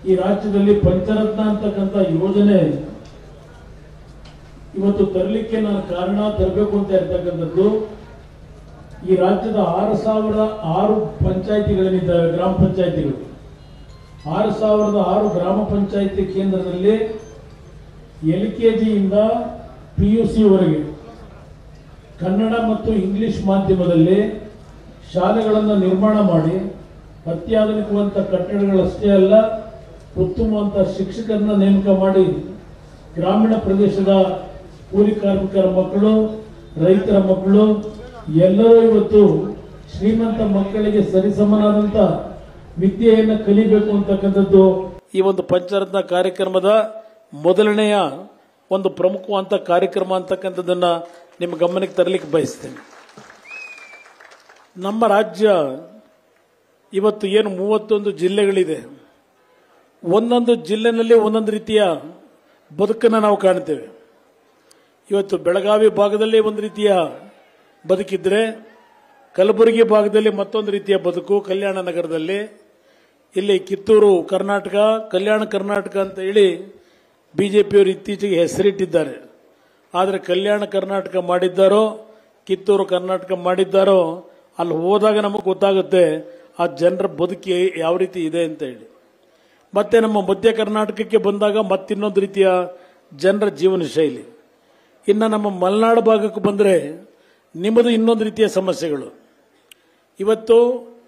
ಈ ರಾಜ್ಯದಲ್ಲಿ ಪಂಚರತ್ನ ಅಂತಕ್ಕಂಥ ಯೋಜನೆ ಇವತ್ತು ತರಲಿಕ್ಕೆ ನಾನು ಕಾರಣ ತರಬೇಕು ಅಂತ ಇರ್ತಕ್ಕಂಥದ್ದು ಈ ರಾಜ್ಯದ ಆರು ಸಾವಿರದ ಆರು ಪಂಚಾಯಿತಿಗಳೇನಿದ್ದಾವೆ ಗ್ರಾಮ ಪಂಚಾಯಿತಿಗಳು ಆರು ಸಾವಿರದ ಆರು ಗ್ರಾಮ ಪಂಚಾಯಿತಿ ಕೇಂದ್ರದಲ್ಲಿ ಎಲ್ ಕೆ ಜಿಯಿಂದ ಪಿ ಯು ಸಿವರೆಗೆ ಕನ್ನಡ ಮತ್ತು ಇಂಗ್ಲಿಷ್ ಮಾಧ್ಯಮದಲ್ಲಿ ಶಾಲೆಗಳನ್ನು ನಿರ್ಮಾಣ ಮಾಡಿ ಅತ್ಯಾಧುನಿಕವಂತ ಕಟ್ಟಡಗಳಷ್ಟೇ ಅಲ್ಲ ಉತ್ತಮವಂತ ಶಿಕ್ಷಕರನ್ನ ನೇಮಕ ಮಾಡಿ ಗ್ರಾಮೀಣ ಪ್ರದೇಶದ ಕೂಲಿ ಕಾರ್ಮಿಕರ ಮಕ್ಕಳು ರೈತರ ಮಕ್ಕಳು ಎಲ್ಲರೂ ಇವತ್ತು ಶ್ರೀಮಂತ ಮಕ್ಕಳಿಗೆ ಸರಿಸಮನಾದಂತ ವಿದ್ಯೆಯನ್ನು ಕಲಿಬೇಕು ಅಂತಕ್ಕಂಥದ್ದು ಈ ಒಂದು ಪಂಚರತ್ನ ಕಾರ್ಯಕ್ರಮದ ಮೊದಲನೆಯ ಒಂದು ಪ್ರಮುಖವಂತ ಕಾರ್ಯಕ್ರಮ ಅಂತಕ್ಕಂಥದ್ದನ್ನ ನಿಮ್ಮ ಗಮನಕ್ಕೆ ತರಲಿಕ್ಕೆ ಬಯಸ್ತೇನೆ ನಮ್ಮ ರಾಜ್ಯ ಇವತ್ತು ಏನು ಮೂವತ್ತೊಂದು ಜಿಲ್ಲೆಗಳಿದೆ ಒಂದೊಂದು ಜಿಲ್ಲೆನಲ್ಲಿ ಒಂದೊಂದು ರೀತಿಯ ಬದುಕನ್ನು ನಾವು ಕಾಣ್ತೇವೆ ಇವತ್ತು ಬೆಳಗಾವಿ ಭಾಗದಲ್ಲಿ ಒಂದು ರೀತಿಯ ಬದುಕಿದ್ರೆ ಕಲಬುರಗಿ ಭಾಗದಲ್ಲಿ ಮತ್ತೊಂದು ರೀತಿಯ ಬದುಕು ಕಲ್ಯಾಣ ನಗರದಲ್ಲಿ ಇಲ್ಲಿ ಕಿತ್ತೂರು ಕರ್ನಾಟಕ ಕಲ್ಯಾಣ ಕರ್ನಾಟಕ ಅಂತ ಹೇಳಿ ಬಿಜೆಪಿಯವರು ಇತ್ತೀಚೆಗೆ ಹೆಸರಿಟ್ಟಿದ್ದಾರೆ ಆದರೆ ಕಲ್ಯಾಣ ಕರ್ನಾಟಕ ಮಾಡಿದ್ದಾರೋ ಕಿತ್ತೂರು ಕರ್ನಾಟಕ ಮಾಡಿದ್ದಾರೋ ಅಲ್ಲಿ ಹೋದಾಗ ನಮಗೆ ಗೊತ್ತಾಗುತ್ತೆ ಆ ಜನರ ಬದುಕಿ ಯಾವ ರೀತಿ ಇದೆ ಅಂತ ಹೇಳಿ ಮತ್ತೆ ನಮ್ಮ ಮಧ್ಯ ಕರ್ನಾಟಕಕ್ಕೆ ಬಂದಾಗ ಮತ್ತಿನ್ನೊಂದು ರೀತಿಯ ಜನರ ಜೀವನ ಶೈಲಿ ಇನ್ನು ನಮ್ಮ ಮಲೆನಾಡು ಭಾಗಕ್ಕೆ ಬಂದರೆ ನಿಮ್ಮದು ಇನ್ನೊಂದು ರೀತಿಯ ಸಮಸ್ಯೆಗಳು ಇವತ್ತು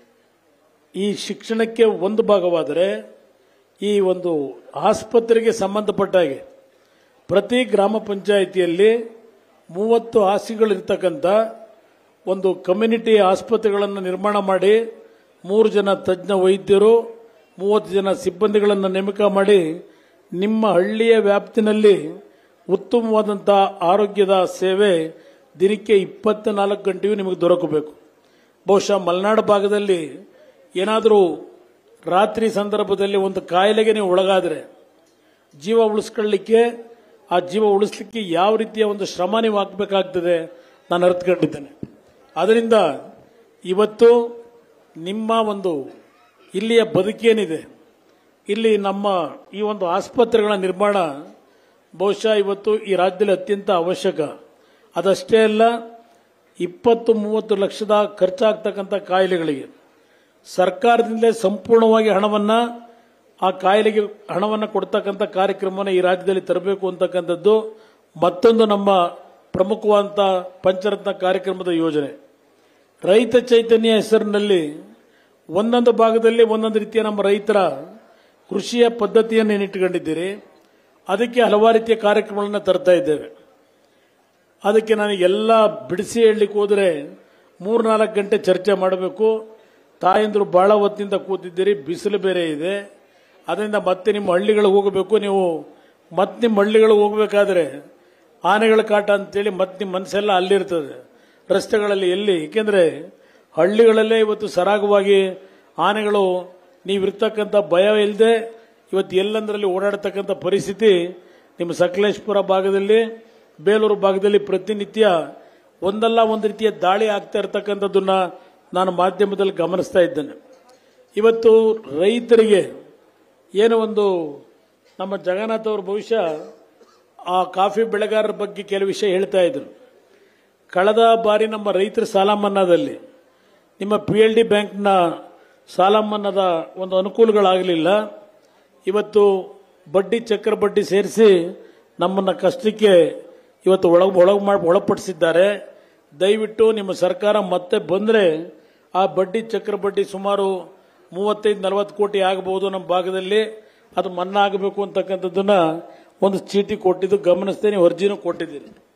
ಈ ಶಿಕ್ಷಣಕ್ಕೆ ಒಂದು ಭಾಗವಾದರೆ ಈ ಒಂದು ಆಸ್ಪತ್ರೆಗೆ ಸಂಬಂಧಪಟ್ಟ ಹಾಗೆ ಪ್ರತಿ ಗ್ರಾಮ ಪಂಚಾಯಿತಿಯಲ್ಲಿ ಮೂವತ್ತು ಹಾಸಿಗಳಿರ್ತಕ್ಕಂಥ ಒಂದು ಕಮ್ಯುನಿಟಿ ಆಸ್ಪತ್ರೆಗಳನ್ನು ನಿರ್ಮಾಣ ಮಾಡಿ ಮೂರು ಜನ ತಜ್ಞ ವೈದ್ಯರು ಮೂವತ್ತು ಜನ ಸಿಬ್ಬಂದಿಗಳನ್ನು ನೇಮಕ ಮಾಡಿ ನಿಮ್ಮ ಹಳ್ಳಿಯ ವ್ಯಾಪ್ತಿನಲ್ಲಿ ಉತ್ತಮವಾದಂಥ ಆರೋಗ್ಯದ ಸೇವೆ ದಿನಕ್ಕೆ ಇಪ್ಪತ್ನಾಲ್ಕು ಗಂಟೆಯೂ ನಿಮಗೆ ದೊರಕಬೇಕು ಬಹುಶಃ ಮಲೆನಾಡು ಭಾಗದಲ್ಲಿ ಏನಾದರೂ ರಾತ್ರಿ ಸಂದರ್ಭದಲ್ಲಿ ಒಂದು ಕಾಯಿಲೆಗೆ ನೀವು ಒಳಗಾದರೆ ಜೀವ ಉಳಿಸ್ಕೊಳ್ಳಿಕ್ಕೆ ಆ ಜೀವ ಉಳಿಸ್ಲಿಕ್ಕೆ ಯಾವ ರೀತಿಯ ಒಂದು ಶ್ರಮ ನೀವು ಹಾಕಬೇಕಾಗ್ತದೆ ನಾನು ಅರ್ಥಕೊಂಡಿದ್ದೇನೆ ಅದರಿಂದ ಇವತ್ತು ನಿಮ್ಮ ಒಂದು ಇಲ್ಲಿಯ ಬದುಕೇನಿದೆ ಇಲ್ಲಿ ನಮ್ಮ ಈ ಒಂದು ಆಸ್ಪತ್ರೆಗಳ ನಿರ್ಮಾಣ ಬಹುಶಃ ಇವತ್ತು ಈ ರಾಜ್ಯದಲ್ಲಿ ಅತ್ಯಂತ ಅವಶ್ಯಕ ಅದಷ್ಟೇ ಅಲ್ಲ ಇಪ್ಪತ್ತು ಮೂವತ್ತು ಲಕ್ಷದ ಖರ್ಚಾಗ್ತಕ್ಕಂಥ ಕಾಯಿಲೆಗಳಿಗೆ ಸರ್ಕಾರದಿಂದಲೇ ಸಂಪೂರ್ಣವಾಗಿ ಹಣವನ್ನು ಆ ಕಾಯಿಲೆಗೆ ಹಣವನ್ನು ಕೊಡ್ತಕ್ಕಂಥ ಕಾರ್ಯಕ್ರಮವನ್ನು ಈ ರಾಜ್ಯದಲ್ಲಿ ತರಬೇಕು ಅಂತಕ್ಕಂಥದ್ದು ಮತ್ತೊಂದು ನಮ್ಮ ಪ್ರಮುಖವಾದಂಥ ಪಂಚರತ್ನ ಕಾರ್ಯಕ್ರಮದ ಯೋಜನೆ ರೈತ ಚೈತನ್ಯ ಹೆಸರಿನಲ್ಲಿ ಒಂದೊಂದು ಭಾಗದಲ್ಲಿ ಒಂದೊಂದು ರೀತಿಯ ನಮ್ಮ ರೈತರ ಕೃಷಿಯ ಪದ್ಧತಿಯನ್ನು ಏನಿಟ್ಟುಕೊಂಡಿದ್ದೀರಿ ಅದಕ್ಕೆ ಹಲವಾರು ರೀತಿಯ ಕಾರ್ಯಕ್ರಮಗಳನ್ನು ತರ್ತಾ ಇದ್ದೇವೆ ಅದಕ್ಕೆ ನಾನು ಎಲ್ಲ ಬಿಡಿಸಿ ಹೇಳಲಿಕ್ಕೆ ಹೋದರೆ ಮೂರ್ನಾಲ್ಕು ಗಂಟೆ ಚರ್ಚೆ ಮಾಡಬೇಕು ತಾಯಂದ್ರು ಬಹಳ ಹೊತ್ತಿಂದ ಕೂತಿದ್ದೀರಿ ಬಿಸಿಲು ಬೇರೆ ಇದೆ ಅದರಿಂದ ಮತ್ತೆ ನಿಮ್ಮ ಹಳ್ಳಿಗಳಿಗೆ ಹೋಗಬೇಕು ನೀವು ಮತ್ತೆ ನಿಮ್ಮ ಹಳ್ಳಿಗಳಿಗೆ ಹೋಗಬೇಕಾದ್ರೆ ಆನೆಗಳ ಕಾಟ ಅಂತೇಳಿ ಮತ್ತೆ ನಿಮ್ಮ ಮನಸ್ಸೆಲ್ಲ ಅಲ್ಲಿರ್ತದೆ ರಸ್ತೆಗಳಲ್ಲಿ ಎಲ್ಲಿ ಏಕೆಂದರೆ ಹಳ್ಳಿಗಳಲ್ಲೇ ಇವತ್ತು ಸರಾಗವಾಗಿ ಆನೆಗಳು ನೀವಿರ್ತಕ್ಕಂಥ ಭಯ ಇಲ್ಲದೆ ಇವತ್ತು ಎಲ್ಲಂದರಲ್ಲಿ ಓಡಾಡ್ತಕ್ಕಂಥ ಪರಿಸ್ಥಿತಿ ನಿಮ್ಮ ಸಕಲೇಶ್ಪುರ ಭಾಗದಲ್ಲಿ ಬೇಲೂರು ಭಾಗದಲ್ಲಿ ಪ್ರತಿನಿತ್ಯ ಒಂದಲ್ಲ ಒಂದು ರೀತಿಯ ದಾಳಿ ಆಗ್ತಾ ಇರತಕ್ಕಂಥದ್ದನ್ನ ನಾನು ಮಾಧ್ಯಮದಲ್ಲಿ ಗಮನಿಸ್ತಾ ಇದ್ದೇನೆ ಇವತ್ತು ರೈತರಿಗೆ ಏನು ಒಂದು ನಮ್ಮ ಜಗನ್ನಾಥ್ ಅವರು ಬಹುಶಃ ಆ ಕಾಫಿ ಬೆಳೆಗಾರರ ಬಗ್ಗೆ ಕೆಲವು ವಿಷಯ ಹೇಳ್ತಾ ಇದ್ರು ಕಳೆದ ಬಾರಿ ನಮ್ಮ ರೈತರ ಸಾಲ ಮನ್ನಾದಲ್ಲಿ ನಿಮ್ಮ ಪಿ ಎಲ್ ಡಿ ಬ್ಯಾಂಕ್ನ ಸಾಲ ಮನ್ನಾದ ಒಂದು ಅನುಕೂಲಗಳಾಗಲಿಲ್ಲ ಇವತ್ತು ಬಡ್ಡಿ ಚಕ್ರ ಬಡ್ಡಿ ಸೇರಿಸಿ ನಮ್ಮನ್ನ ಕಷ್ಟಕ್ಕೆ ಇವತ್ತು ಒಳಗ್ ಒಳಗ್ ಮಾಡಿ ಒಳಪಡಿಸಿದ್ದಾರೆ ದಯವಿಟ್ಟು ನಿಮ್ಮ ಸರ್ಕಾರ ಮತ್ತೆ ಬಂದರೆ ಆ ಬಡ್ಡಿ ಚಕ್ರ ಬಡ್ಡಿ ಸುಮಾರು ಮೂವತ್ತೈದು ನಲವತ್ತು ಕೋಟಿ ಆಗಬಹುದು ನಮ್ಮ ಭಾಗದಲ್ಲಿ ಅದು ಮನ್ನಾ ಆಗಬೇಕು ಅಂತಕ್ಕಂಥದ್ದನ್ನ ಒಂದು ಚೀಟಿ ಕೊಟ್ಟಿದ್ದು ಗಮನಿಸ್ತೇನೆ ಅರ್ಜಿನೂ ಕೊಟ್ಟಿದ್ದೀರಿ